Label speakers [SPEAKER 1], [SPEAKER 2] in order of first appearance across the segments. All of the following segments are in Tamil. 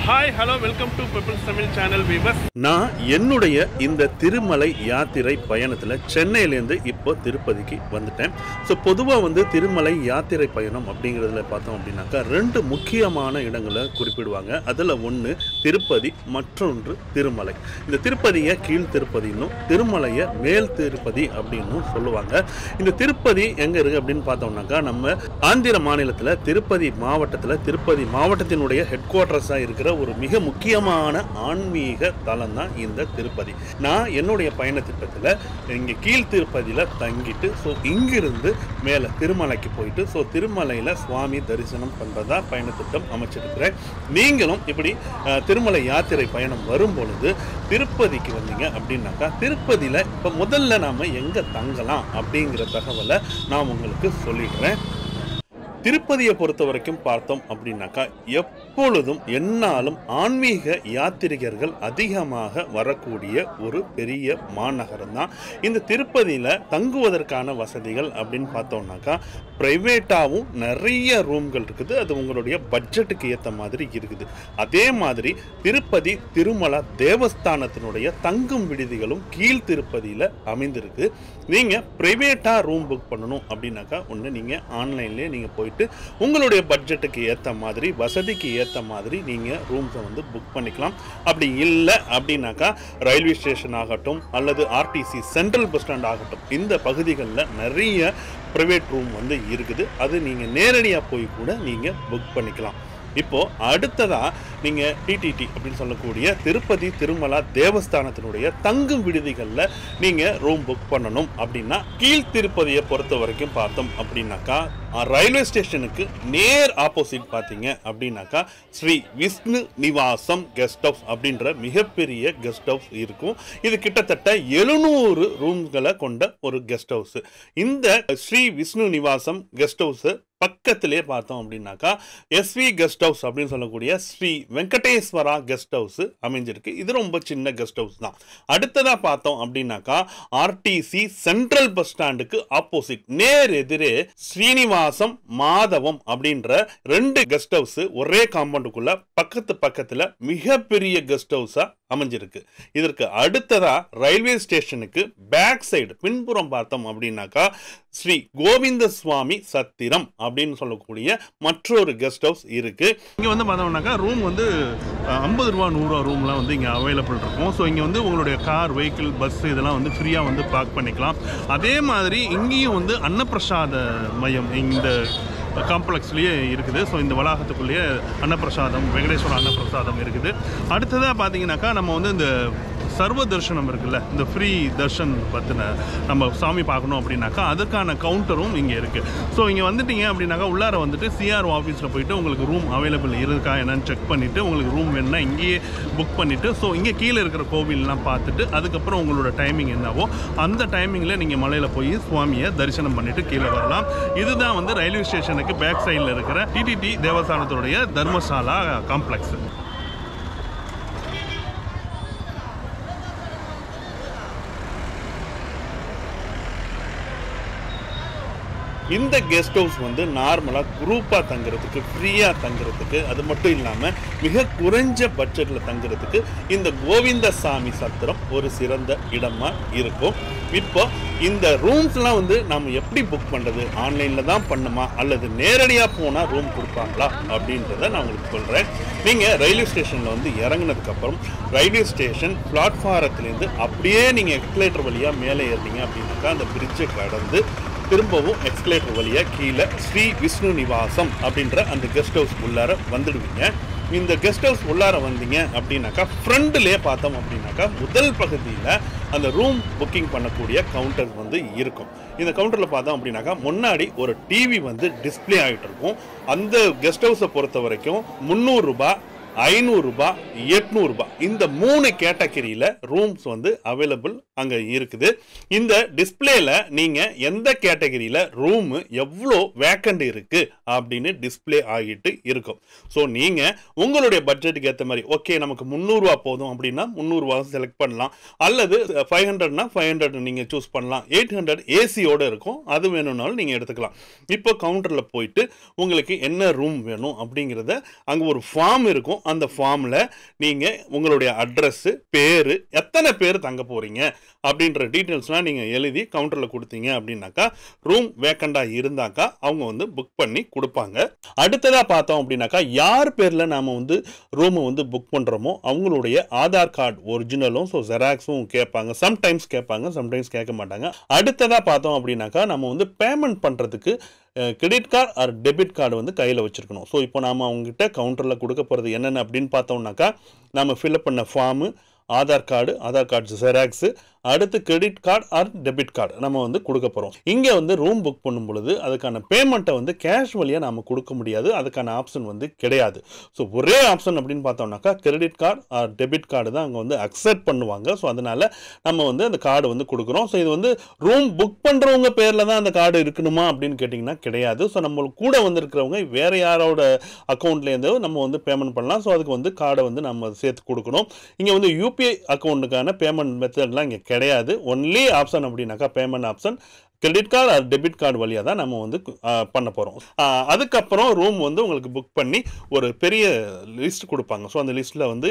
[SPEAKER 1] hi hello welcome to peoples Tamil channel viewers
[SPEAKER 2] நான் என்னுடைய இந்த திருமலை யாத்திரை பயணத்தில் சென்னையிலேருந்து இப்போ திருப்பதிக்கு வந்துட்டேன் ஸோ பொதுவாக வந்து திருமலை யாத்திரை பயணம் அப்படிங்கிறதுல பார்த்தோம் அப்படின்னாக்கா ரெண்டு முக்கியமான இடங்களை குறிப்பிடுவாங்க அதில் ஒன்று திருப்பதி மற்றொன்று திருமலை இந்த திருப்பதியை கீழ் திருப்பதின்னும் திருமலையை மேல் திருப்பதி அப்படின்னும் சொல்லுவாங்க இந்த திருப்பதி எங்கே இருக்குது அப்படின்னு பார்த்தோம்னாக்கா நம்ம ஆந்திர மாநிலத்தில் திருப்பதி மாவட்டத்தில் திருப்பதி மாவட்டத்தினுடைய ஹெட் குவார்ட்டர்ஸாக இருக்கிற ஒரு மிக முக்கியமான ஆன்மீக தலம் தான் இந்த திருப்பதி நான் என்னுடைய பயண திட்டத்தில் இங்கே கீழ் திருப்பதியில் தங்கிட்டு ஸோ இங்கிருந்து மேலே திருமலைக்கு போயிட்டு ஸோ திருமலையில் சுவாமி தரிசனம் பண்ணுறதா பயண திட்டம் அமைச்சிருக்கிறேன் நீங்களும் இப்படி அஹ், திருமலை யாத்திரை பயணம் வரும் பொழுது திருப்பதிக்கு வந்தீங்க அப்படின்னாக்கா திருப்பதியில் இப்போ முதல்ல நாம் எங்கே தங்கலாம் அப்படிங்கிற தகவலை நான் உங்களுக்கு சொல்லிடுறேன் திருப்பதியை பொறுத்த வரைக்கும் பார்த்தோம் அப்படின்னாக்கா எப்பொழுதும் எந்நாளும் ஆன்மீக யாத்திரிகர்கள் அதிகமாக வரக்கூடிய ஒரு பெரிய மாநகரம் தான் இந்த திருப்பதியில் தங்குவதற்கான வசதிகள் அப்படின்னு பார்த்தோம்னாக்கா ப்ரைவேட்டாகவும் நிறைய ரூம்கள் இருக்குது அது உங்களுடைய பட்ஜெட்டுக்கு ஏற்ற மாதிரி இருக்குது அதே மாதிரி திருப்பதி திருமலா தேவஸ்தானத்தினுடைய தங்கும் விடுதிகளும் கீழ் திருப்பதியில் அமைந்திருக்கு நீங்கள் ப்ரைவேட்டாக ரூம் புக் பண்ணணும் அப்படின்னாக்கா ஒன்று நீங்கள் ஆன்லைன்லேயே நீங்கள் போயிட்டு உங்களுடைய பட்ஜெட்டுக்கு ஏற்ற மாதிரி வசதிக்கு ஏற்ற மாதிரி நீங்கள் ரூம்ஸை வந்து புக் பண்ணிக்கலாம் அப்படி இல்லை அப்படின்னாக்கா ரயில்வே ஸ்டேஷன் ஆகட்டும் அல்லது ஆர்டிசி சென்ட்ரல் பஸ் ஸ்டாண்ட் ஆகட்டும் இந்த பகுதிகளில் நிறைய ப்ரைவேட் ரூம் வந்து இருக்குது அது நீங்கள் நேரடியாக போய் கூட நீங்கள் புக் பண்ணிக்கலாம் இப்போ அடுத்ததா நீங்க டிடிடி அப்படின்னு சொல்லக்கூடிய திருப்பதி திருமலா தேவஸ்தானத்தினுடைய தங்கும் விடுதிகளில் நீங்க ரூம் புக் பண்ணணும் அப்படின்னா கீழ் திருப்பதியை பொறுத்த வரைக்கும் பார்த்தோம் அப்படின்னாக்கா அஹ், ரயில்வே ஸ்டேஷனுக்கு நேர் ஆப்போசிட் பார்த்தீங்க அப்படின்னாக்கா ஸ்ரீ விஷ்ணு நிவாசம் கெஸ்ட் ஹவுஸ் அப்படின்ற மிகப்பெரிய கெஸ்ட் ஹவுஸ் இருக்கும் இது கிட்டத்தட்ட எழுநூறு ரூம்களை கொண்ட ஒரு கெஸ்ட் ஹவுஸ் இந்த ஸ்ரீ விஷ்ணு நிவாசம் கெஸ்ட் ஹவுஸ் பக்கத்திலே பார்த்தோம் அப்படின்னாக்கா எஸ்வி கெஸ்ட் ஹவுஸ் அப்படின்னு சொல்லக்கூடிய ஸ்ரீ வெங்கடேஸ்வரா கெஸ்ட் ஹவுஸ் அமைஞ்சிருக்கு இது ரொம்ப சின்ன கெஸ்ட் ஹவுஸ் தான் அடுத்ததாக பார்த்தோம் அப்படின்னாக்கா ஆர்டிசி சென்ட்ரல் பஸ் ஸ்டாண்டுக்கு ஆப்போசிட் நேர் எதிரே ஸ்ரீனிவாசம் மாதவம் அப்படின்ற ரெண்டு கெஸ்ட் ஹவுஸ் ஒரே காம்பவுண்டுக்குள்ள பக்கத்து பக்கத்தில் மிகப்பெரிய கெஸ்ட் ஹவுஸாக அமைஞ்சிருக்கு இதற்கு அடுத்ததா ரயில்வே ஸ்டேஷனுக்கு பேக் சைடு பின்புறம் பார்த்தோம் அப்படின்னாக்கா ஸ்ரீ கோவிந்த சுவாமி சத்திரம் அப்படின்னு சொல்லக்கூடிய மற்றொரு கெஸ்ட் ஹவுஸ் இருக்கு
[SPEAKER 1] இங்கே வந்து பார்த்தோம்னாக்கா ரூம் வந்து ஐம்பது ரூபா நூறுரூவா ரூம்லாம் வந்து இங்கே அவைலபிள் இருக்கும் ஸோ இங்கே வந்து உங்களுடைய கார் வெஹிக்கிள் பஸ் இதெல்லாம் வந்து ஃப்ரீயாக வந்து பார்க் பண்ணிக்கலாம் அதே மாதிரி இங்கேயும் வந்து அன்னப்பிரசாத மையம் இந்த காம்ப்ளெக்ஸ்லேயே இருக்குது ஸோ இந்த வளாகத்துக்குள்ளேயே அன்னப்பிரசாதம் வெங்கடேஸ்வர அன்னப்பிரசாதம் இருக்குது அடுத்ததாக பார்த்தீங்கன்னாக்கா நம்ம வந்து இந்த சர்வ தரிசனம் இருக்குல்ல இந்த ஃப்ரீ தர்ஷன் பற்றின நம்ம சாமி பார்க்கணும் அப்படின்னாக்கா அதுக்கான கவுண்டரும் இங்கே இருக்குது ஸோ இங்கே வந்துட்டீங்க அப்படின்னாக்கா உள்ளார வந்துட்டு சிஆர் ஆஃபீஸில் போயிட்டு உங்களுக்கு ரூம் அவைலபிள் இருக்கா என்னன்னு செக் பண்ணிவிட்டு உங்களுக்கு ரூம் வேணும்னா இங்கேயே புக் பண்ணிவிட்டு ஸோ இங்கே கீழே இருக்கிற கோவில்லாம் பார்த்துட்டு அதுக்கப்புறம் உங்களோட டைமிங் என்னவோ அந்த டைமிங்கில் நீங்கள் மலையில் போய் சுவாமியை தரிசனம் பண்ணிவிட்டு கீழே வரலாம் இதுதான் வந்து ரயில்வே ஸ்டேஷனுக்கு பேக் சைடில் இருக்கிற டிடிடி தேவஸ்தானத்துடைய தர்மசாலா காம்ப்ளெக்ஸ்
[SPEAKER 2] இந்த கெஸ்ட் ஹவுஸ் வந்து நார்மலாக குரூப்பாக தங்குறதுக்கு ஃப்ரீயாக தங்குறதுக்கு அது மட்டும் இல்லாமல் மிக குறைஞ்ச பட்ஜெட்டில் தங்குறதுக்கு இந்த கோவிந்தசாமி சத்திரம் ஒரு சிறந்த இடமா இருக்கும் இப்போ இந்த ரூம்ஸ்லாம் வந்து நம்ம எப்படி புக் பண்ணுறது ஆன்லைனில் தான் பண்ணுமா அல்லது நேரடியாக போனால் ரூம் கொடுப்பாங்களா அப்படின்றத நான் உங்களுக்கு சொல்கிறேன் நீங்கள் ரயில்வே ஸ்டேஷனில் வந்து இறங்குனதுக்கப்புறம் ரயில்வே ஸ்டேஷன் பிளாட்ஃபாரத்துலேருந்து அப்படியே நீங்கள் எக்ஸ்கலேட்டர் வழியாக மேலே ஏறினீங்க அப்படின்னாக்கா அந்த பிரிட்ஜை கடந்து திரும்பவும் எக்ஸ்கலேட்டர் வழியாக கீழே ஸ்ரீ விஷ்ணு நிவாசம் அப்படின்ற அந்த கெஸ்ட் ஹவுஸ் உள்ளார வந்துடுவீங்க இந்த கெஸ்ட் ஹவுஸ் உள்ளார வந்தீங்க அப்படின்னாக்கா ஃப்ரண்ட்லேயே பார்த்தோம் அப்படின்னாக்கா முதல் பகுதியில் அந்த ரூம் புக்கிங் பண்ணக்கூடிய கவுண்டர் வந்து இருக்கும் இந்த கவுண்டரில் பார்த்தோம் அப்படின்னாக்கா முன்னாடி ஒரு டிவி வந்து டிஸ்ப்ளே ஆகிட்டு இருக்கும் அந்த கெஸ்ட் ஹவுஸை பொறுத்த வரைக்கும் முந்நூறுரூபா ஐநூறுரூபா எட்நூறுபா இந்த மூணு கேட்டகரியில் ரூம்ஸ் வந்து அவைலபிள் அங்கே இருக்குது இந்த டிஸ்பிளேல நீங்கள் எந்த கேட்டகரியில் ரூமு எவ்வளோ வேக்கண்ட் இருக்குது அப்படின்னு டிஸ்ப்ளே ஆகிட்டு இருக்கும் ஸோ நீங்கள் உங்களுடைய பட்ஜெட்டுக்கு ஏற்ற மாதிரி ஓகே நமக்கு முந்நூறுரூவா போதும் அப்படின்னா முந்நூறுரூவா செலக்ட் பண்ணலாம் அல்லது ஃபைவ் ஹண்ட்ரட்னா ஃபைவ் ஹண்ட்ரட் நீங்கள் சூஸ் பண்ணலாம் எயிட் ஹண்ட்ரட் ஏசியோடு இருக்கும் அது வேணும்னாலும் நீங்கள் எடுத்துக்கலாம் இப்போ கவுண்டரில் போயிட்டு உங்களுக்கு என்ன ரூம் வேணும் அப்படிங்கிறத அங்கே ஒரு ஃபார்ம் இருக்கும் அந்த ஃபார்மில் நீங்கள் உங்களுடைய அட்ரஸ்ஸு பேர் எத்தனை பேர் தங்க போகிறீங்க அப்படின்ற டீட்டெயில்ஸ்லாம் நீங்கள் எழுதி கவுண்டரில் கொடுத்தீங்க அப்படின்னாக்கா ரூம் வேக்கண்டாக இருந்தாக்கா அவங்க வந்து புக் பண்ணி கொடுப்பாங்க அடுத்ததாக பார்த்தோம் அப்படின்னாக்கா யார் பேரில் நாம் வந்து ரூமை வந்து புக் பண்ணுறோமோ அவங்களுடைய ஆதார் கார்டு ஒரிஜினலும் ஸோ ஜெராக்ஸும் கேட்பாங்க சம்டைம்ஸ் கேட்பாங்க சம்டைம்ஸ் கேட்க மாட்டாங்க அடுத்ததாக பார்த்தோம் அப்படின்னாக்கா நம்ம வந்து பேமெண்ட் பண்ணுறதுக்கு credit card or debit card வந்து கையில் வச்சுருக்கணும் ஸோ இப்போ நாம் அவங்ககிட்ட கவுண்டரில் கொடுக்க போகிறது என்னென்ன அப்படின்னு பார்த்தோம்னாக்கா நம்ம ஃபில்அப் பண்ண form Aadhaar card Aadhaar card xerox அடுத்து credit card or debit card நம்ம வந்து கொடுக்க போகிறோம் இங்கே வந்து ரூம் புக் பண்ணும் பொழுது அதுக்கான பேமெண்ட்டை வந்து கேஷ் வழியாக நாம் கொடுக்க முடியாது அதுக்கான ஆப்ஷன் வந்து கிடையாது ஸோ ஒரே ஆப்ஷன் அப்படின்னு பார்த்தோம்னாக்கா credit card or debit card தான் அங்கே வந்து அக்செப்ட் பண்ணுவாங்க ஸோ அதனால் நம்ம வந்து அந்த கார்டு வந்து கொடுக்குறோம் ஸோ இது வந்து ரூம் புக் பண்ணுறவங்க பேரில் தான் அந்த கார்டு இருக்கணுமா அப்படின்னு கேட்டிங்கன்னா கிடையாது ஸோ நம்ம கூட வந்திருக்கிறவங்க வேறு யாரோட அக்கௌண்ட்லேருந்து நம்ம வந்து பேமெண்ட் பண்ணலாம் ஸோ அதுக்கு வந்து கார்டை வந்து நம்ம சேர்த்து கொடுக்கணும் இங்கே வந்து யூபிஐ அக்கௌண்ட்டுக்கான பேமெண்ட் மெத்தட்லாம் இங்கே கிடையாது ஒன்லி ஆப்ஷன் அப்படின்னாக்கா பேமெண்ட் ஆப்ஷன் கிரெடிட் கார்டு அது டெபிட் கார்டு வழியாக தான் நம்ம வந்து ஆ, பண்ண போகிறோம் அதுக்கப்புறம் ரூம் வந்து உங்களுக்கு புக் பண்ணி ஒரு பெரிய லிஸ்ட் கொடுப்பாங்க ஸோ அந்த லிஸ்ட்டில் வந்து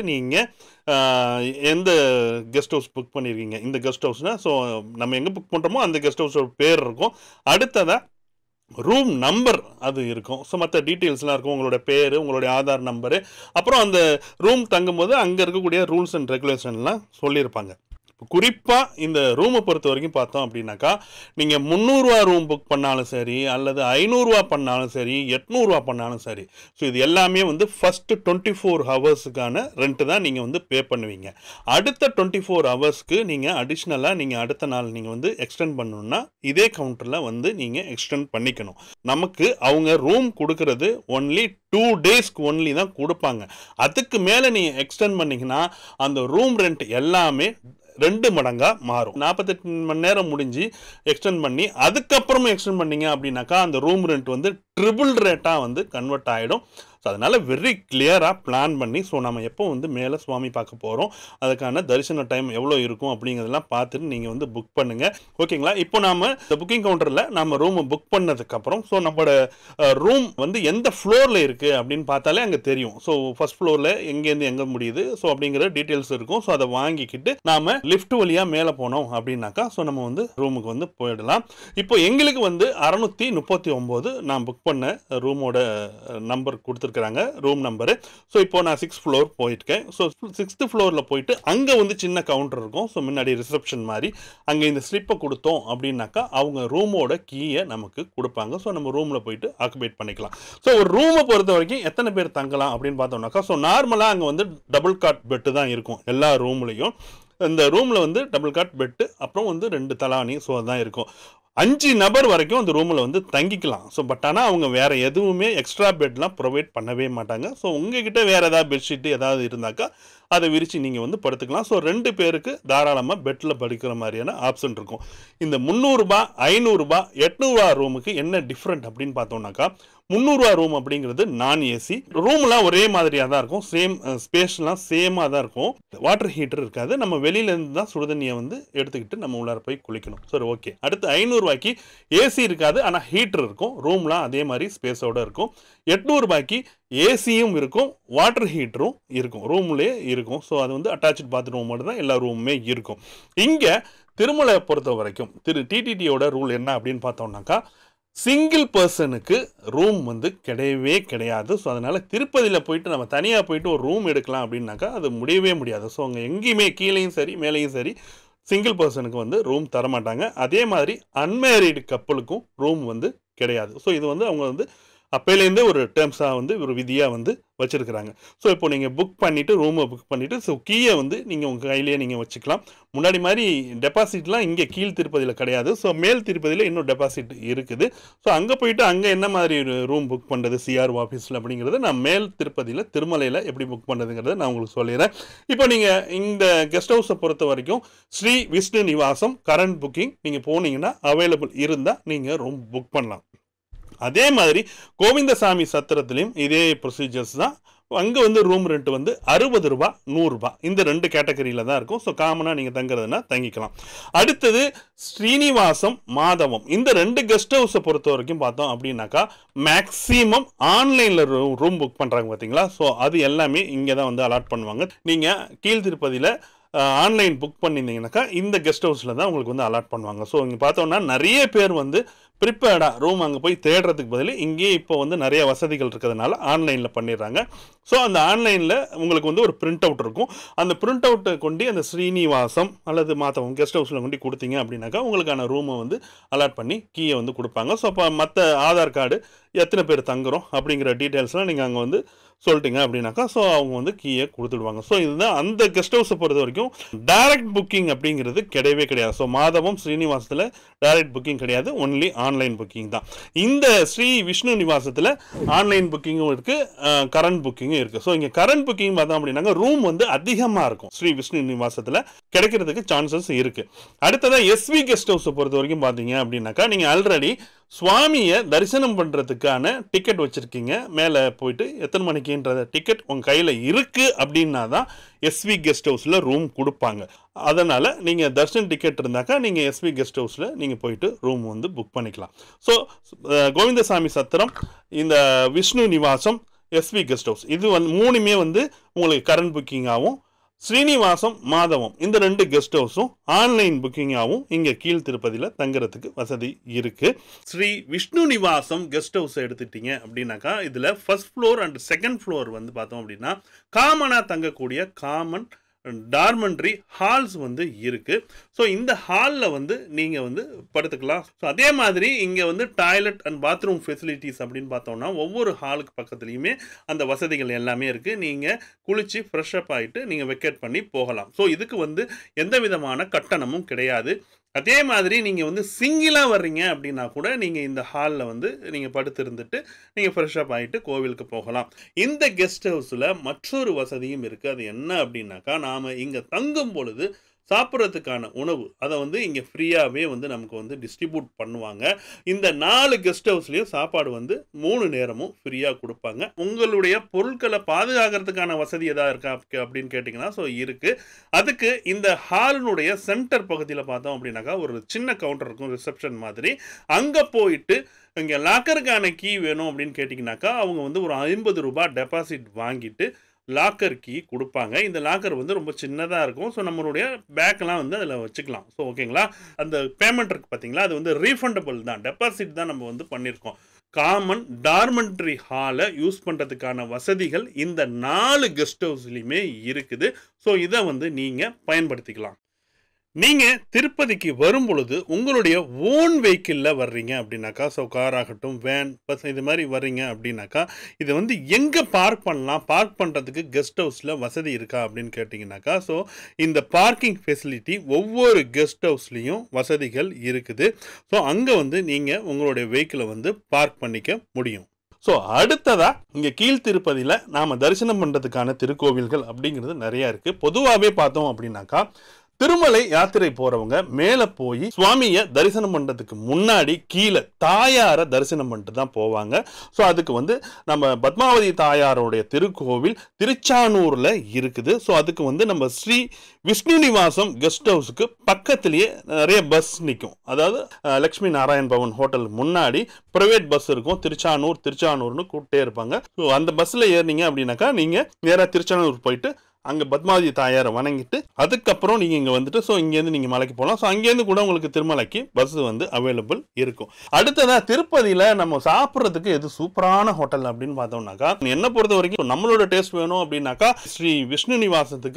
[SPEAKER 2] நீங்கள் எந்த கெஸ்ட் ஹவுஸ் புக் பண்ணியிருக்கீங்க இந்த கெஸ்ட் ஹவுஸ்னால் ஸோ நம்ம எங்கே புக் பண்ணுறோமோ அந்த கெஸ்ட் ஹவுஸோட பேர் இருக்கும் அடுத்ததாக ரூம் நம்பர் அது இருக்கும் ஸோ மற்ற டீட்டெயில்ஸ்லாம் இருக்கும் உங்களோட பேர் உங்களுடைய ஆதார் நம்பரு அப்புறம் அந்த ரூம் தங்கும்போது அங்கே இருக்கக்கூடிய ரூல்ஸ் அண்ட் ரெகுலேஷன்லாம் சொல்லியிருப்பாங்க குறிப்பாக இந்த ரூமை பொறுத்த வரைக்கும் பார்த்தோம் அப்படின்னாக்கா நீங்கள் முந்நூறுரூவா ரூம் புக் பண்ணாலும் சரி அல்லது ஐநூறுரூவா பண்ணாலும் சரி எட்நூறுரூவா பண்ணாலும் சரி ஸோ இது எல்லாமே வந்து ஃபஸ்ட்டு டுவெண்ட்டி ஃபோர் ஹவர்ஸுக்கான ரெண்ட்டு தான் நீங்கள் வந்து பே பண்ணுவீங்க அடுத்த டுவெண்ட்டி ஃபோர் ஹவர்ஸ்க்கு நீங்கள் அடிஷ்னலாக நீங்கள் அடுத்த நாள் நீங்கள் வந்து எக்ஸ்டெண்ட் பண்ணணும்னா இதே கவுண்டரில் வந்து நீங்கள் எக்ஸ்டெண்ட் பண்ணிக்கணும் நமக்கு அவங்க ரூம் கொடுக்கறது ஒன்லி டூ டேஸ்க்கு ஒன்லி தான் கொடுப்பாங்க அதுக்கு மேலே நீங்கள் எக்ஸ்டெண்ட் பண்ணீங்கன்னா அந்த ரூம் ரெண்ட் எல்லாமே ரெண்டு மடங்காக மாறும் நாற்பத்தெட்டு மணி நேரம் முடிஞ்சு எக்ஸ்டெண்ட் பண்ணி அதுக்கப்புறமும் எக்ஸ்டெண்ட் பண்ணீங்க அப்படின்னாக்கா அந்த ரூம் ரெண்ட் வந்து ட்ரிபிள் ரேட்டாக வந்து கன்வெர்ட் ஆகிடும் ஸோ அதனால் வெரி கிளியராக பிளான் பண்ணி ஸோ நம்ம எப்போ வந்து மேலே சுவாமி பார்க்க போகிறோம் அதுக்கான தரிசன டைம் எவ்வளோ இருக்கும் அப்படிங்கிறதெல்லாம் பார்த்துட்டு நீங்கள் வந்து புக் பண்ணுங்கள் ஓகேங்களா இப்போ நாம் இந்த புக்கிங் கவுண்டரில் நம்ம ரூமை புக் பண்ணதுக்கப்புறம் ஸோ நம்மளோட ரூம் வந்து எந்த ஃப்ளோரில் இருக்குது அப்படின்னு பார்த்தாலே அங்கே தெரியும் ஸோ ஃபர்ஸ்ட் ஃப்ளோரில் எங்கேருந்து எங்கே முடியுது ஸோ அப்படிங்கிற டீட்டெயில்ஸ் இருக்கும் ஸோ அதை வாங்கிக்கிட்டு நாம் லிஃப்ட் வழியாக மேலே போனோம் அப்படின்னாக்கா ஸோ நம்ம வந்து ரூமுக்கு வந்து போயிடலாம் இப்போ எங்களுக்கு வந்து அறநூற்றி முப்பத்தி ஒம்பது நான் புக் பண்ண ரூமோட நம்பர் கொடுத்துருக்குறாங்க ரூம் நம்பரு ஸோ இப்போ நான் சிக்ஸ் ஃப்ளோர் போயிருக்கேன் ஸோ சிக்ஸ்த்து ஃப்ளோரில் போயிட்டு அங்கே வந்து சின்ன கவுண்டர் இருக்கும் ஸோ முன்னாடி ரிசப்ஷன் மாதிரி அங்கே இந்த ஸ்லிப்பை கொடுத்தோம் அப்படின்னாக்கா அவங்க ரூமோட கீயை நமக்கு கொடுப்பாங்க ஸோ நம்ம ரூமில் போயிட்டு ஆக்குபேட் பண்ணிக்கலாம் ஸோ ஒரு ரூமை பொறுத்த வரைக்கும் எத்தனை பேர் தங்கலாம் அப்படின்னு பார்த்தோம்னாக்கா ஸோ நார்மலாக அங்கே வந்து டபுள் காட் பெட்டு தான் இருக்கும் எல்லா ரூம்லையும் இந்த ரூமில் வந்து டபுள் காட் பெட்டு அப்புறம் வந்து ரெண்டு தலானி ஸோ அதுதான் இருக்கும் அஞ்சு நபர் வரைக்கும் அந்த ரூமில் வந்து தங்கிக்கலாம் ஸோ பட் ஆனால் அவங்க வேறு எதுவுமே எக்ஸ்ட்ரா பெட்லாம் ப்ரொவைட் பண்ணவே மாட்டாங்க ஸோ உங்ககிட்ட வேறு ஏதாவது பெட்ஷீட்டு ஏதாவது இருந்தாக்கா அதை விரித்து நீங்கள் வந்து படுத்துக்கலாம் ஸோ ரெண்டு பேருக்கு தாராளமாக பெட்டில் படுக்கிற மாதிரியான ஆப்ஷன் இருக்கும் இந்த முந்நூறுரூபா ஐநூறுரூபா எட்நூறுரூவா ரூமுக்கு என்ன டிஃப்ரெண்ட் அப்படின்னு பார்த்தோம்னாக்கா முந்நூறுரூவா ரூம் அப்படிங்கிறது நான் ஏசி ரூம்லாம் ஒரே மாதிரியாக தான் இருக்கும் சேம் ஸ்பேஸ்லாம் சேமாக தான் இருக்கும் வாட்டர் ஹீட்டர் இருக்காது நம்ம வெளியிலேருந்து தான் சுடுதண்ணியை வந்து எடுத்துக்கிட்டு நம்ம உள்ளார போய் குளிக்கணும் சரி ஓகே அடுத்து ஐநூறுரூவாய்க்கு ஏசி இருக்காது ஆனால் ஹீட்டர் இருக்கும் ரூம்லாம் அதே மாதிரி ஸ்பேஸோட இருக்கும் எட்நூறுபாய்க்கு ஏசியும் இருக்கும் வாட்டர் ஹீட்டரும் இருக்கும் ரூம்லேயே இருக்கும் ஸோ அது வந்து அட்டாச்சு பாத்ரூம் மட்டும் தான் எல்லா ரூமுமே இருக்கும் இங்கே திருமலை பொறுத்த வரைக்கும் திரு டிடிடியோட ரூல் என்ன அப்படின்னு பார்த்தோம்னாக்கா சிங்கிள் பர்சனுக்கு ரூம் வந்து கிடையவே கிடையாது ஸோ அதனால் திருப்பதியில் போயிட்டு நம்ம தனியாக போயிட்டு ஒரு ரூம் எடுக்கலாம் அப்படின்னாக்கா அது முடியவே முடியாது ஸோ அங்கே எங்கேயுமே கீழேயும் சரி மேலேயும் சரி சிங்கிள் பர்சனுக்கு வந்து ரூம் தரமாட்டாங்க அதே மாதிரி அன்மேரிடு கப்பலுக்கும் ரூம் வந்து கிடையாது ஸோ இது வந்து அவங்க வந்து அப்பையிலேருந்தே ஒரு டேர்ம்ஸாக வந்து ஒரு விதியாக வந்து வச்சுருக்கிறாங்க ஸோ இப்போ நீங்கள் புக் பண்ணிவிட்டு ரூமை புக் பண்ணிவிட்டு ஸோ கீயை வந்து நீங்கள் உங்கள் கையிலேயே நீங்கள் வச்சுக்கலாம் முன்னாடி மாதிரி டெபாசிட்லாம் இங்கே கீழ் திருப்பதியில் கிடையாது ஸோ மேல் திருப்பதியில் இன்னும் டெபாசிட் இருக்குது ஸோ அங்கே போயிட்டு அங்கே என்ன மாதிரி ரூம் புக் பண்ணுறது சிஆர் ஆஃபீஸில் அப்படிங்கிறது நான் மேல் திருப்பதியில் திருமலையில் எப்படி புக் பண்ணுறதுங்கிறத நான் உங்களுக்கு சொல்லிடுறேன் இப்போ நீங்கள் இந்த கெஸ்ட் ஹவுஸை பொறுத்த வரைக்கும் ஸ்ரீ விஷ்ணு நிவாசம் கரண்ட் புக்கிங் நீங்கள் போனீங்கன்னா அவைலபிள் இருந்தால் நீங்கள் ரூம் புக் பண்ணலாம் அதே மாதிரி கோவிந்தசாமி சத்திரத்துலேயும் இதே ப்ரொசீஜர்ஸ் தான் அங்கே வந்து ரூம் ரெண்ட் வந்து அறுபது ரூபா நூறுரூபா இந்த ரெண்டு கேட்டகரியில் தான் இருக்கும் ஸோ காமனாக நீங்கள் தங்குறதுனா தங்கிக்கலாம் அடுத்தது ஸ்ரீனிவாசம் மாதவம் இந்த ரெண்டு கெஸ்ட் ஹவுஸை பொறுத்த வரைக்கும் பார்த்தோம் அப்படின்னாக்கா மேக்ஸிமம் ஆன்லைனில் ரூம் புக் பண்ணுறாங்க பார்த்தீங்களா ஸோ அது எல்லாமே இங்கே தான் வந்து அலாட் பண்ணுவாங்க நீங்கள் கீழ் திருப்பதியில் ஆன்லைன் புக் பண்ணியிருந்தீங்கன்னாக்கா இந்த கெஸ்ட் ஹவுஸில் தான் உங்களுக்கு வந்து அலாட் பண்ணுவாங்க ஸோ இங்கே பார்த்தோம்னா நிறைய பேர் வந்து ப்ரிப்பேர்டாக ரூம் அங்கே போய் தேடுறதுக்கு பதில் இங்கேயே இப்போ வந்து நிறைய வசதிகள் இருக்கிறதுனால ஆன்லைனில் பண்ணிடுறாங்க ஸோ அந்த ஆன்லைனில் உங்களுக்கு வந்து ஒரு பிரிண்ட் அவுட் இருக்கும் அந்த பிரிண்ட் அவுட்டை கொண்டு அந்த ஸ்ரீனிவாசம் அல்லது மாத்தவங்க கெஸ்ட் ஹவுஸில் கொண்டு கொடுத்தீங்க அப்படின்னாக்கா உங்களுக்கான ரூமை வந்து அலாட் பண்ணி கீயை வந்து கொடுப்பாங்க ஸோ அப்போ மற்ற ஆதார் கார்டு எத்தனை பேர் தங்குறோம் அப்படிங்கிற டீட்டெயில்ஸ்லாம் நீங்கள் அங்கே வந்து சொல்லிட்டீங்க அப்படின்னாக்கா ஸோ அவங்க வந்து கீயை கொடுத்துடுவாங்க ஸோ இதுதான் அந்த கெஸ்ட் ஹவுஸை பொறுத்த வரைக்கும் டைரக்ட் புக்கிங் அப்படிங்கிறது கிடையவே கிடையாது ஸோ மாதவம் ஸ்ரீனிவாசத்தில் டைரக்ட் புக்கிங் கிடையாது ஒன்லி ஆன்லைன் புக்கிங் தான் இந்த ஸ்ரீ விஷ்ணு நிவாசத்தில் ஆன்லைன் புக்கிங்கும் இருக்குது கரண்ட் புக்கிங்கும் இருக்குது ஸோ இங்கே கரண்ட் புக்கிங் பார்த்தோம் அப்படின்னாங்க ரூம் வந்து அதிகமாக இருக்கும் ஸ்ரீ விஷ்ணு நிவாசத்தில் கிடைக்கிறதுக்கு சான்சஸ் இருக்குது அடுத்ததாக எஸ்வி கெஸ்ட் ஹவுஸை பொறுத்த வரைக்கும் பார்த்தீங்க அப்படின்னாக்கா நீங்கள் ஆல்ரெடி சுவாமியை தரிசனம் பண்ணுறதுக்கான டிக்கெட் வச்சுருக்கீங்க மேலே போயிட்டு எத்தனை மணிக்குன்ற டிக்கெட் உங்கள் கையில் இருக்குது அப்படின்னா தான் எஸ்வி கெஸ்ட் ஹவுஸில் ரூம் கொடுப்பாங்க அதனால் நீங்கள் தர்ஷன் டிக்கெட் இருந்தாக்கா நீங்கள் எஸ்வி கெஸ்ட் ஹவுஸில் நீங்கள் போயிட்டு ரூம் வந்து புக் பண்ணிக்கலாம் ஸோ கோவிந்தசாமி சத்திரம் இந்த Vishnu Nivasam SV guest house இது வந்து மூணுமே வந்து உங்களுக்கு கரண்ட் புக்கிங்காகவும் ஸ்ரீனிவாசம் மாதவம் இந்த ரெண்டு கெஸ்ட் ஹவுஸும் ஆன்லைன் புக்கிங்காகவும் இங்கே கீழ் திருப்பதியில் தங்குறதுக்கு வசதி இருக்கு ஸ்ரீ விஷ்ணு நிவாசம் கெஸ்ட் ஹவுஸ் எடுத்துட்டீங்க அப்படின்னாக்கா இதில் first floor and second floor வந்து பார்த்தோம் அப்படின்னா காமனாக தங்கக்கூடிய காமன் டார்மெண்ட்ரி ஹால்ஸ் வந்து இருக்குது ஸோ இந்த ஹாலில் வந்து நீங்கள் வந்து படுத்துக்கலாம் ஸோ அதே மாதிரி இங்கே வந்து டாய்லெட் அண்ட் பாத்ரூம் ஃபெசிலிட்டிஸ் அப்படின்னு பார்த்தோம்னா ஒவ்வொரு ஹாலுக்கு பக்கத்துலேயுமே அந்த வசதிகள் எல்லாமே இருக்குது நீங்கள் குளித்து ஃப்ரெஷ்அப் ஆகிட்டு நீங்கள் வெக்கேட் பண்ணி போகலாம் ஸோ இதுக்கு வந்து எந்த விதமான கட்டணமும் கிடையாது அதே மாதிரி நீங்கள் வந்து சிங்கிளாக வர்றீங்க அப்படின்னா கூட நீங்கள் இந்த ஹாலில் வந்து நீங்கள் படுத்து இருந்துட்டு நீங்கள் ஃப்ரெஷ்அப் ஆகிட்டு கோவிலுக்கு போகலாம் இந்த கெஸ்ட் ஹவுஸில் மற்றொரு வசதியும் இருக்குது அது என்ன அப்படின்னாக்கா நாம் இங்கே தங்கும் பொழுது சாப்பிட்றதுக்கான உணவு அதை வந்து இங்கே ஃப்ரீயாகவே வந்து நமக்கு வந்து டிஸ்ட்ரிபியூட் பண்ணுவாங்க இந்த நாலு கெஸ்ட் ஹவுஸ்லேயும் சாப்பாடு வந்து மூணு நேரமும் ஃப்ரீயாக கொடுப்பாங்க உங்களுடைய பொருட்களை பாதுகாக்கிறதுக்கான வசதி எதாவது இருக்கா அப்ப- அப்படின்னு கேட்டிங்கன்னா ஸோ இருக்குது அதுக்கு இந்த ஹாலினுடைய சென்டர் பகுதியில் பார்த்தோம் அப்படின்னாக்கா ஒரு சின்ன கவுண்டர் இருக்கும் ரிசப்ஷன் மாதிரி அங்கே போயிட்டு இங்கே லாக்கருக்கான கீ வேணும் அப்படின்னு கேட்டிங்கனாக்கா அவங்க வந்து ஒரு ஐம்பது ரூபாய் டெபாசிட் வாங்கிட்டு லாக்கர் கீ கொடுப்பாங்க இந்த லாக்கர் வந்து ரொம்ப சின்னதாக இருக்கும் ஸோ நம்மளுடைய பேக்கெலாம் வந்து அதில் வச்சுக்கலாம் ஸோ ஓகேங்களா அந்த பேமெண்ட் இருக்குது பார்த்தீங்களா அது வந்து ரீஃபண்டபிள் தான் டெபாசிட் தான் நம்ம வந்து பண்ணியிருக்கோம் காமன் டார்மெண்ட்ரி ஹாலை யூஸ் பண்ணுறதுக்கான வசதிகள் இந்த நாலு கெஸ்ட் ஹவுஸ்லையுமே இருக்குது ஸோ இதை வந்து நீங்கள் பயன்படுத்திக்கலாம் நீங்கள் திருப்பதிக்கு வரும் பொழுது உங்களுடைய ஓன் வெஹிக்கிளில் வர்றீங்க அப்படின்னாக்கா ஸோ கார் ஆகட்டும் வேன் பஸ் இது மாதிரி வர்றீங்க அப்படின்னாக்கா இது வந்து எங்கே பார்க் பண்ணலாம் பார்க் பண்ணுறதுக்கு கெஸ்ட் ஹவுஸில் வசதி இருக்கா அப்படின்னு கேட்டிங்கனாக்கா ஸோ இந்த பார்க்கிங் ஃபெசிலிட்டி ஒவ்வொரு கெஸ்ட் ஹவுஸ்லேயும் வசதிகள் இருக்குது ஸோ அங்கே வந்து நீங்கள் உங்களுடைய வெஹிக்கிளை வந்து பார்க் பண்ணிக்க முடியும் ஸோ அடுத்ததா இங்கே கீழ் திருப்பதியில் நாம் தரிசனம் பண்ணுறதுக்கான திருக்கோவில்கள் அப்படிங்கிறது நிறையா இருக்குது பொதுவாகவே பார்த்தோம் அப்படின்னாக்கா திருமலை யாத்திரை போறவங்க மேல போய் சுவாமியை தரிசனம் பண்றதுக்கு முன்னாடி கீழே தாயாரை தரிசனம் பண்ணிட்டு தான் போவாங்க ஸோ அதுக்கு வந்து நம்ம பத்மாவதி தாயாரோடைய திருக்கோவில் திருச்சானூர்ல இருக்குது ஸோ அதுக்கு வந்து நம்ம ஸ்ரீ விஷ்ணு நிவாசம் கெஸ்ட் ஹவுஸுக்கு பக்கத்திலேயே நிறைய பஸ் நிற்கும் அதாவது அஹ், லக்ஷ்மி நாராயண் பவன் ஹோட்டல் முன்னாடி ப்ரைவேட் பஸ் இருக்கும் திருச்சானூர் திருச்சானூர்னு கூப்பிட்டே இருப்பாங்க ஸோ அந்த பஸ்ஸில் ஏறினீங்க அப்படின்னாக்கா நீங்கள் நேராக திருச்சானூர் போயிட்டு அங்கே பத்மாவதி தாயாரை வணங்கிட்டு அதுக்கப்புறம் நீங்கள் இங்கே வந்துட்டு ஸோ இங்கேருந்து நீங்கள் மலைக்கு போகலாம் ஸோ அங்கேருந்து கூட உங்களுக்கு திருமலைக்கு பஸ் வந்து அவைலபிள் இருக்கும் அடுத்ததா திருப்பதியில் நம்ம சாப்பிட்றதுக்கு எது சூப்பரான ஹோட்டல் அப்படின்னு பார்த்தோம்னாக்கா என்னை பொறுத்த வரைக்கும் நம்மளோட டேஸ்ட் வேணும் அப்படின்னாக்கா ஸ்ரீ விஷ்ணு நிவாசத்துக்கு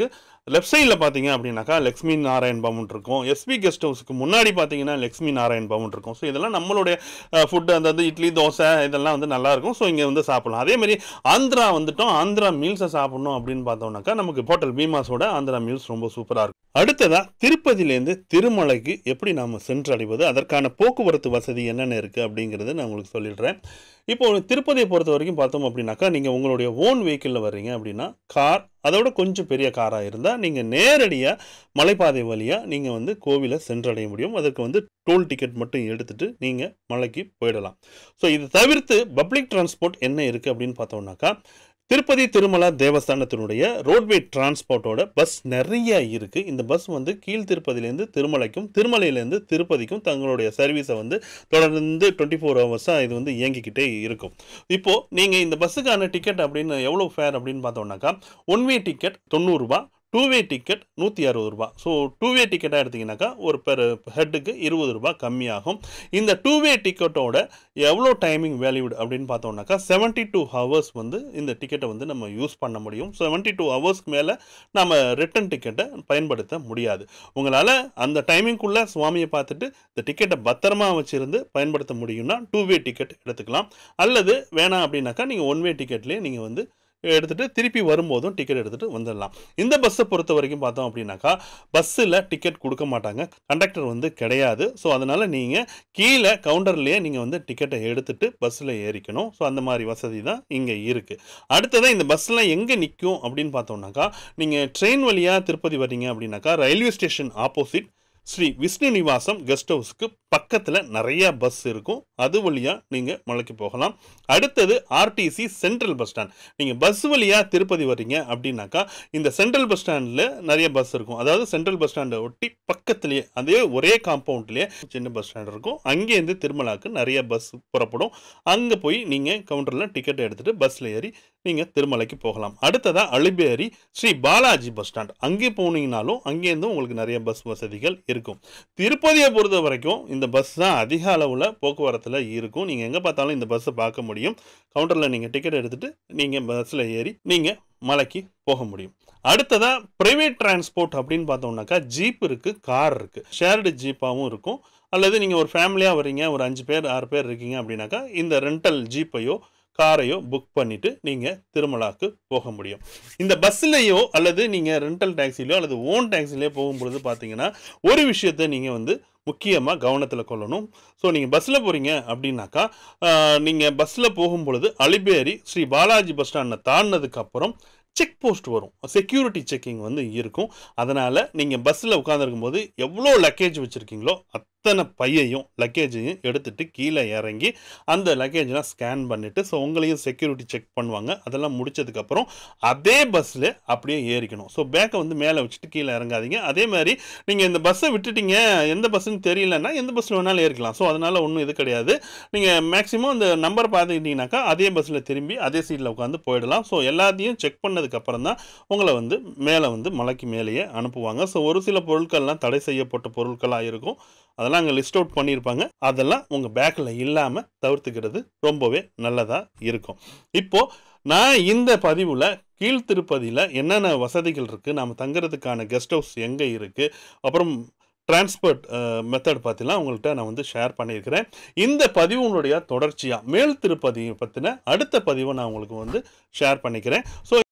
[SPEAKER 1] லெஃப்ட் சைடில் பார்த்தீங்க அப்படின்னாக்கா லக்ஷ்மி நாராயண் பவன் இருக்கும் எஸ்பி கெஸ்ட் ஹவுஸுக்கு முன்னாடி பார்த்தீங்கன்னா லக்ஷ்மி நாராயண் பவன் இருக்கும் ஸோ இதெல்லாம் நம்மளுடைய ஃபுட்டு அந்த வந்து இட்லி தோசை இதெல்லாம் வந்து நல்லா இருக்கும் ஸோ இங்கே வந்து சாப்பிடலாம் அதே மாதிரி ஆந்திரா வந்துட்டோம் ஆந்திரா மீல்ஸை சாப்பிடணும் அப்படின்னு பார்த்தோம்னாக்கா நமக்கு ஹோட்டல் பீமாஸோட ஆந்திரா மீல்ஸ் ரொம்ப சூப்பராக இருக்கும் அடுத்ததா திருப்பதியிலேருந்து திருமலைக்கு எப்படி நாம் சென்றடைவது அதற்கான போக்குவரத்து வசதி என்னென்ன இருக்குது அப்படிங்கிறத நான் உங்களுக்கு சொல்லிடுறேன் இப்போ திருப்பதியை பொறுத்த வரைக்கும் பார்த்தோம் அப்படின்னாக்கா நீங்கள் உங்களுடைய ஓன் வெஹிக்கிளில் வர்றீங்க அப்படின்னா கார் அதோட கொஞ்சம் பெரிய காராக இருந்தால் நீங்கள் நேரடியாக மலைப்பாதை வழியாக நீங்கள் வந்து கோவிலை சென்றடைய முடியும் அதற்கு வந்து டோல் டிக்கெட் மட்டும் எடுத்துட்டு நீங்கள் மலைக்கு போயிடலாம் ஸோ இது தவிர்த்து பப்ளிக் டிரான்ஸ்போர்ட் என்ன இருக்குது அப்படின்னு பார்த்தோம்னாக்கா திருப்பதி திருமலா தேவஸ்தானத்தினுடைய ரோட்வே டிரான்ஸ்போர்ட்டோட பஸ் நிறைய இருக்கு இந்த பஸ் வந்து கீழ் திருப்பதியிலேருந்து திருமலைக்கும் திருமலையிலேருந்து திருப்பதிக்கும் தங்களுடைய சர்வீஸை வந்து தொடர்ந்து டுவெண்ட்டி ஃபோர் ஹவர்ஸாக இது வந்து இயங்கிக்கிட்டே இருக்கும் இப்போது நீங்கள் இந்த பஸ்ஸுக்கான டிக்கெட் அப்படின்னு எவ்வளோ ஃபேர் அப்படின்னு பார்த்தோம்னாக்கா ஒன் வே டிக்கெட் தொண்ணூறுரூபா டூ வே டிக்கெட் நூற்றி அறுபது ரூபா ஸோ டூ வே டிக்கெட்டாக எடுத்திங்கனாக்கா ஒரு பெர் ஹெட்டுக்கு இருபது ரூபா கம்மியாகும் இந்த டூ வே டிக்கெட்டோட எவ்வளோ டைமிங் வேல்யூடு அப்படின்னு பார்த்தோம்னாக்கா செவன்ட்டி டூ ஹவர்ஸ் வந்து இந்த டிக்கெட்டை வந்து நம்ம யூஸ் பண்ண முடியும் செவன்ட்டி டூ ஹவர்ஸ்க்கு மேலே நம்ம ரிட்டன் டிக்கெட்டை பயன்படுத்த முடியாது உங்களால் அந்த டைமிங்குள்ளே சுவாமியை பார்த்துட்டு இந்த டிக்கெட்டை பத்திரமா வச்சுருந்து பயன்படுத்த முடியும்னா டூ வே டிக்கெட் எடுத்துக்கலாம் அல்லது வேணாம் அப்படின்னாக்கா நீங்கள் ஒன் வே டிக்கெட்லேயே நீங்கள் வந்து எடுத்துகிட்டு திருப்பி வரும்போதும் டிக்கெட் எடுத்துகிட்டு வந்துடலாம் இந்த பஸ்ஸை பொறுத்த வரைக்கும் பார்த்தோம் அப்படின்னாக்கா பஸ்ஸில் டிக்கெட் கொடுக்க மாட்டாங்க கண்டக்டர் வந்து கிடையாது ஸோ அதனால் நீங்கள் கீழே கவுண்டர்லேயே நீங்கள் வந்து டிக்கெட்டை எடுத்துகிட்டு பஸ்ஸில் ஏறிக்கணும் ஸோ அந்த மாதிரி வசதி தான் இங்கே இருக்குது அடுத்ததான் இந்த பஸ்ஸில் எங்கே நிற்கும் அப்படின்னு பார்த்தோம்னாக்கா நீங்கள் ட்ரெயின் வழியாக திருப்பதி வர்றீங்க அப்படின்னாக்கா railway station opposite Sri Vishnu Nivasam guest ஹவுஸ்க்கு பக்கத்தில் நிறைய பஸ் இருக்கும் அது வழியாக நீங்கள் மலைக்கு போகலாம் அடுத்தது ஆர்டிசி சென்ட்ரல் பஸ் ஸ்டாண்ட் நீங்கள் பஸ் வழியாக திருப்பதி வர்றீங்க அப்படின்னாக்கா இந்த சென்ட்ரல் பஸ் ஸ்டாண்டில் நிறைய பஸ் இருக்கும் அதாவது சென்ட்ரல் பஸ் ஸ்டாண்டை ஒட்டி பக்கத்துலேயே அதே ஒரே காம்பவுண்ட்லேயே சின்ன பஸ் ஸ்டாண்ட் இருக்கும் அங்கேருந்து திருமலாக்கு நிறைய பஸ் புறப்படும் அங்கே போய் நீங்கள் கவுண்டரில் டிக்கெட் எடுத்துகிட்டு பஸ்ஸில் ஏறி நீங்கள் திருமலைக்கு போகலாம் அடுத்ததாக அலிபேரி ஸ்ரீ பாலாஜி பஸ் ஸ்டாண்ட் அங்கே போனீங்கனாலும் அங்கேருந்து உங்களுக்கு நிறைய பஸ் வசதிகள் இருக்கும் திருப்பதியை பொறுத்த வரைக்கும் இந்த பஸ் தான் அதிக அளவில் போக்குவரத்தில் இருக்கும் நீங்கள் எங்கே பார்த்தாலும் இந்த பஸ்ஸை பார்க்க முடியும் கவுண்டரில் நீங்கள் டிக்கெட் எடுத்துகிட்டு நீங்கள் பஸ்ஸில் ஏறி நீங்கள் மலைக்கு போக முடியும் அடுத்ததாக ப்ரைவேட் டிரான்ஸ்போர்ட் அப்படின்னு பார்த்தோம்னாக்கா ஜீப் இருக்குது கார் இருக்குது ஷேர்டு ஜீப்பாகவும் இருக்கும் அல்லது நீங்கள் ஒரு ஃபேமிலியாக வரீங்க ஒரு அஞ்சு பேர் ஆறு பேர் இருக்கீங்க அப்படின்னாக்கா இந்த ரெண்டல் ஜீப்பையோ காரையோ புக் பண்ணிவிட்டு நீங்கள் திருமலாக்கு போக முடியும் இந்த பஸ்ஸிலேயோ அல்லது நீங்கள் ரெண்டல் டாக்ஸிலையோ அல்லது ஓன் டாக்ஸிலையோ போகும்பொழுது பார்த்தீங்கன்னா ஒரு விஷயத்தை நீங்கள் வந்து முக்கியமாக கவனத்தில் கொள்ளணும் ஸோ நீங்கள் பஸ்ஸில் போகிறீங்க அப்படின்னாக்கா நீங்கள் பஸ்ஸில் போகும்பொழுது அலிபேரி ஸ்ரீ பாலாஜி பஸ் ஸ்டாண்டை தாண்டினதுக்கு அப்புறம் செக் போஸ்ட் வரும் செக்யூரிட்டி செக்கிங் வந்து இருக்கும் அதனால் நீங்கள் பஸ்ஸில் உட்காந்துருக்கும் போது எவ்வளோ லக்கேஜ் வச்சுருக்கீங்களோ அத்தனை பையையும் லக்கேஜையும் எடுத்துகிட்டு கீழே இறங்கி அந்த லக்கேஜெலாம் ஸ்கேன் பண்ணிவிட்டு ஸோ உங்களையும் செக்யூரிட்டி செக் பண்ணுவாங்க அதெல்லாம் முடிச்சதுக்கப்புறம் அதே பஸ்ஸில் அப்படியே ஏறிக்கணும் ஸோ பேக்கை வந்து மேலே வச்சுட்டு கீழே இறங்காதீங்க அதே மாதிரி நீங்கள் இந்த பஸ்ஸை விட்டுட்டீங்க எந்த பஸ்ஸுன்னு தெரியலன்னா எந்த பஸ்ஸில் வேணாலும் ஏறிக்கலாம் ஸோ அதனால் ஒன்றும் இது கிடையாது நீங்கள் மேக்ஸிமம் இந்த நம்பர் பார்த்துக்கிட்டிங்கனாக்கா அதே பஸ்ஸில் திரும்பி அதே சீட்டில் உட்காந்து போயிடலாம் ஸோ எல்லாத்தையும் செக் பண்ணதுக்கப்புறம் தான் உங்களை வந்து மேலே வந்து மலைக்கு மேலேயே அனுப்புவாங்க ஸோ ஒரு சில பொருட்கள்லாம் தடை செய்யப்பட்ட பொருட்களாக இருக்கும் அதெல்லாம் அங்கே லிஸ்ட் அவுட் பண்ணியிருப்பாங்க அதெல்லாம் உங்கள் பேக்கில் இல்லாமல் தவிர்த்துக்கிறது ரொம்பவே நல்லதாக இருக்கும் இப்போது நான் இந்த பதிவில் கீழ்த்திருப்பதியில் என்னென்ன வசதிகள் இருக்குது நாம் தங்குறதுக்கான கெஸ்ட் ஹவுஸ் எங்கே இருக்குது அப்புறம் டிரான்ஸ்போர்ட் மெத்தட் பற்றிலாம் உங்கள்கிட்ட நான் வந்து ஷேர் பண்ணியிருக்கிறேன் இந்த பதிவுனுடைய தொடர்ச்சியாக மேல் திருப்பதியை பற்றின அடுத்த பதிவை நான் உங்களுக்கு வந்து ஷேர் பண்ணிக்கிறேன் ஸோ